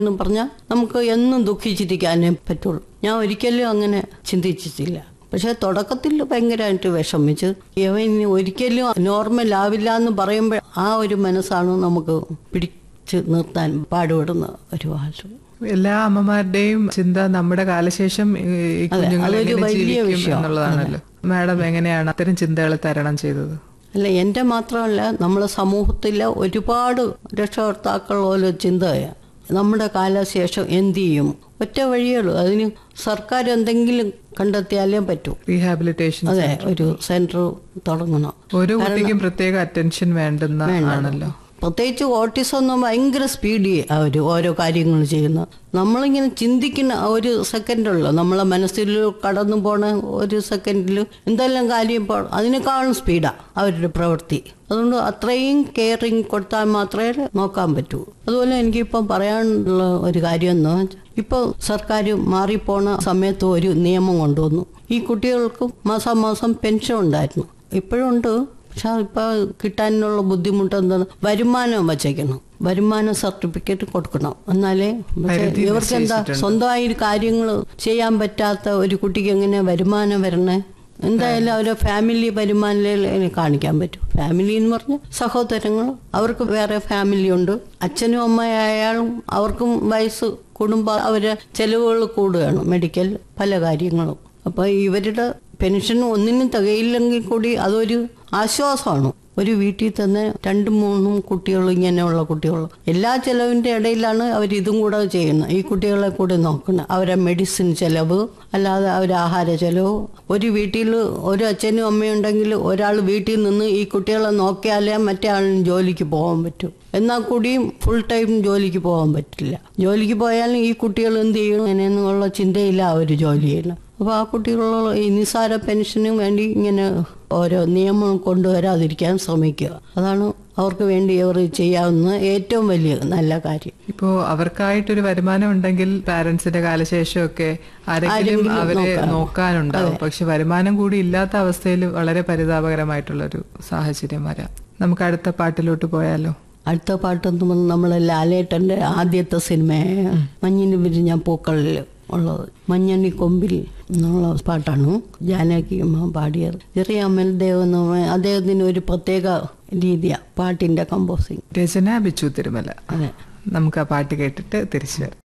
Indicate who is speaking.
Speaker 1: എന്ന് പറഞ്ഞാൽ നമുക്ക് എന്നും ദുഃഖിച്ചിരിക്കാനേ പറ്റുള്ളൂ ഞാൻ ഒരിക്കലും അങ്ങനെ ചിന്തിച്ചിട്ടില്ല പക്ഷെ തുടക്കത്തിൽ ഭയങ്കരമായിട്ട് വിഷമിച്ച് ഇവൻ ഇനി ഒരിക്കലും നോർമൽ ആവില്ല എന്ന് പറയുമ്പോൾ ആ ഒരു മനസ്സാണ് നമുക്ക് പിടിച്ച് നിർത്താൻ പാടുപെടുന്ന ഒരു ആൾ
Speaker 2: എല്ലാ അമ്മമാരുടെയും ചിന്ത നമ്മുടെ കാലശേഷം ഈ ഈ
Speaker 1: അതെ,
Speaker 2: കുഞ്ഞുങ്ങൾ
Speaker 1: അതൊരു
Speaker 2: എങ്ങനെ
Speaker 1: വലിയ
Speaker 2: ജീവിക്കും
Speaker 1: വിഷയമാണ്.
Speaker 2: എന്നുള്ളതാണല്ലോ മാഡം എങ്ങനെയാണ് അത്തരം ചിന്തകളെ തരണം ചെയ്തത്
Speaker 1: അല്ല എൻ്റെ മാത്രമല്ല നമ്മളെ സമൂഹത്തിലെ ഒരുപാട് രക്ഷകർത്താക്കൾ പോലെ ചിന്തയാണ് നമ്മുടെ കാലശേഷം എന്ത് ചെയ്യും ഒറ്റ വഴിയുള്ളൂ അതിന് സർക്കാർ എന്തെങ്കിലും കണ്ടെത്തിയാലേ പറ്റൂ
Speaker 2: റീഹാബിലിറ്റേഷൻ
Speaker 1: അതെ ഒരു സെന്റർ തുടങ്ങണം
Speaker 2: ഓരോ കുട്ടിക്കും പ്രത്യേക അറ്റൻഷൻ വേണ്ടുന്ന ആണല്ലോ
Speaker 1: പ്രത്യേകിച്ച് ഓട്ടിസം എന്ന് ഭയങ്കര സ്പീഡി അവർ ഓരോ കാര്യങ്ങൾ ചെയ്യുന്നത് നമ്മളിങ്ങനെ ചിന്തിക്കുന്ന ആ ഒരു സെക്കൻഡുള്ളൂ നമ്മളെ മനസ്സിൽ കടന്നു പോണ ഒരു സെക്കൻഡിൽ എന്തെല്ലാം കാര്യം ഇപ്പോൾ അതിനേക്കാളും സ്പീഡാണ് അവരുടെ പ്രവൃത്തി അതുകൊണ്ട് അത്രയും കെയറിങ് കൊടുത്താൽ മാത്രമേ നോക്കാൻ പറ്റൂ അതുപോലെ എനിക്കിപ്പം പറയാനുള്ള ഒരു കാര്യം എന്ന് വെച്ചാൽ ഇപ്പോൾ സർക്കാർ മാറിപ്പോണ സമയത്ത് ഒരു നിയമം കൊണ്ടുവന്നു ഈ കുട്ടികൾക്ക് മാസം മാസം പെൻഷൻ ഉണ്ടായിരുന്നു ഇപ്പോഴും ഉണ്ട് പക്ഷെ ഇപ്പൊ കിട്ടാനുള്ള ബുദ്ധിമുട്ട് എന്താണ് വരുമാനം വച്ചേക്കണം വരുമാന സർട്ടിഫിക്കറ്റ് കൊടുക്കണം എന്നാലേ പക്ഷേ
Speaker 2: പരിധി
Speaker 1: ഇവർക്ക് എന്താ സ്വന്തമായി കാര്യങ്ങൾ ചെയ്യാൻ പറ്റാത്ത ഒരു കുട്ടിക്ക് എങ്ങനെ വരുമാനം വരണേ എന്തായാലും അവരെ ഫാമിലി വരുമാനം കാണിക്കാൻ പറ്റും ഫാമിലി എന്ന് പറഞ്ഞ സഹോദരങ്ങൾ അവർക്ക് വേറെ ഫാമിലി ഉണ്ട് അച്ഛനും അമ്മയായാലും അവർക്കും വയസ്സ് കുടുംബ അവരെ ചെലവുകൾ കൂടുകയാണ് മെഡിക്കൽ പല കാര്യങ്ങളും അപ്പൊ ഇവരുടെ പെൻഷൻ ഒന്നിനും തികയില്ലെങ്കിൽ കൂടി അതൊരു ആശ്വാസമാണ് ഒരു വീട്ടിൽ തന്നെ രണ്ടും മൂന്നും കുട്ടികൾ ഇങ്ങനെയുള്ള കുട്ടികൾ എല്ലാ ചെലവിന്റെ ഇടയിലാണ് അവർ ഇതും കൂടെ ചെയ്യുന്നത് ഈ കുട്ടികളെ കൂടെ നോക്കുന്നത് അവരെ മെഡിസിൻ ചെലവ് അല്ലാതെ അവരെ ആഹാര ചെലവ് ഒരു വീട്ടിൽ ഒരു അച്ഛനും അമ്മയും ഉണ്ടെങ്കിൽ ഒരാൾ വീട്ടിൽ നിന്ന് ഈ കുട്ടികളെ നോക്കിയാലേ മറ്റേ ആളിന് ജോലിക്ക് പോകാൻ പറ്റും എന്നാൽ കൂടിയും ഫുൾ ടൈം ജോലിക്ക് പോകാൻ പറ്റില്ല ജോലിക്ക് പോയാലും ഈ കുട്ടികൾ എന്ത് ചെയ്യണം അങ്ങനെയെന്നുള്ള ചിന്തയില്ല അവർ ജോലി ചെയ്യുന്നത് അപ്പോൾ ആ കുട്ടികളുള്ള ഈ നിസ്സാര പെൻഷനും വേണ്ടി ഇങ്ങനെ ഓരോ നിയമം കൊണ്ടുവരാതിരിക്കാൻ ശ്രമിക്കുക അതാണ് അവർക്ക് വേണ്ടി അവർ ചെയ്യാവുന്ന ഏറ്റവും വലിയ നല്ല കാര്യം
Speaker 2: ഇപ്പോ അവർക്കായിട്ടൊരു വരുമാനം ഉണ്ടെങ്കിൽ പാരന്റ്സിന്റെ കാലശേഷമൊക്കെ ആരെങ്കിലും
Speaker 1: ആരെങ്കിലും
Speaker 2: അവരെ
Speaker 1: നോക്കാൻ.
Speaker 2: നോക്കാനുണ്ടാവും പക്ഷെ വരുമാനം കൂടി ഇല്ലാത്ത അവസ്ഥയിൽ വളരെ പരിതാപകരമായിട്ടുള്ള ഒരു സാഹചര്യം വരാം നമുക്ക് അടുത്ത പാട്ടിലോട്ട് പോയാലോ
Speaker 1: അടുത്ത പാട്ടെന്ന് പറഞ്ഞാൽ നമ്മളെ ലാലേട്ടൻ്റെ ആദ്യത്തെ സിനിമ മഞ്ഞിന് വിരിഞ്ഞ പൂക്കളിൽ ഉള്ളത് മഞ്ഞണി കൊമ്പിൽ എന്നുള്ള പാട്ടാണ് ജാനകി അമ്മ പാടിയത് ചെറിയ അമൽദേവ് എന്ന് പറഞ്ഞ അദ്ദേഹത്തിന് ഒരു പ്രത്യേക രീതിയാണ് പാട്ടിൻ്റെ കമ്പോസിങ്
Speaker 2: രചന ബിച്ചു തിരുമല
Speaker 1: അതെ
Speaker 2: നമുക്ക് ആ പാട്ട് കേട്ടിട്ട് തിരിച്ചു വരാം